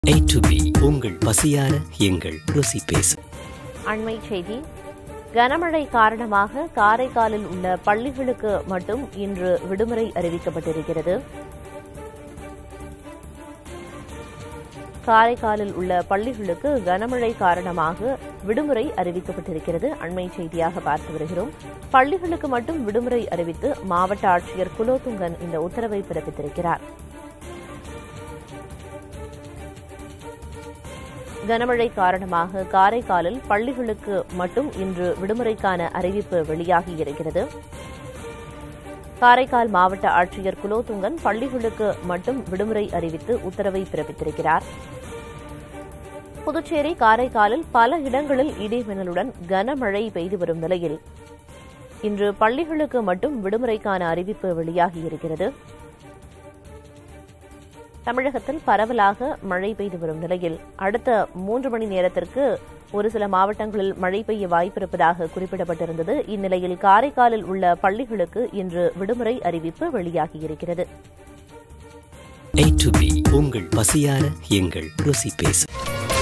A to B உங்கள் பசியார எங்கள் ருசி பேசும் அண்மை செய்தி கனமழை காரணமாக காரைக்காலில் உள்ள பள்ளிகளுக்கு மட்டும் இன்று விடுமுறை அறிவிக்கப்பட்டிருக்கிறது காரைக்காலில் உள்ள பள்ளிகளுக்கு கனமழை காரணமாக விடுமுறை அறிவிக்கப்பட்டிருக்கிறது அண்மை செய்தியாக பார்த்து வருகிறோம் பள்ளிகளுக்கு மட்டும் விடுமுறை அறிவித்து மாவட்ட ஆட்சியர் குலோத்துங்கன் இந்த உத்தரவை பிறப்பித்திருக்கிறார் கனமழை காரணமாக காரைக்காலில் பள்ளிகளுக்கு மட்டும் இன்று விடுமுறைக்கான அறிவிப்பு வெளியாகியிருக்கிறது காரைக்கால் மாவட்ட ஆட்சியர் குலோத்துங்கன் பள்ளிகளுக்கு மட்டும் விடுமுறை அறிவித்து உத்தரவை பிறப்பித்திருக்கிறார் புதுச்சேரி காரைக்காலில் பல இடங்களில் இடிமின்னலுடன் கனமழை பெய்து வரும் நிலையில் இன்று பள்ளிகளுக்கு மட்டும் விடுமுறைக்கான அறிவிப்பு வெளியாகியிருக்கிறது தமிழகத்தில் பரவலாக மழை பெய்து வரும் நிலையில் அடுத்த மூன்று மணி நேரத்திற்கு ஒரு சில மாவட்டங்களில் மழை பெய்ய வாய்ப்பிருப்பதாக குறிப்பிடப்பட்டிருந்தது இந்நிலையில் காரைக்காலில் உள்ள பள்ளிகளுக்கு இன்று விடுமுறை அறிவிப்பு வெளியாகியிருக்கிறது A to B உங்கள் பசியார எங்கள் ருசி பேசும்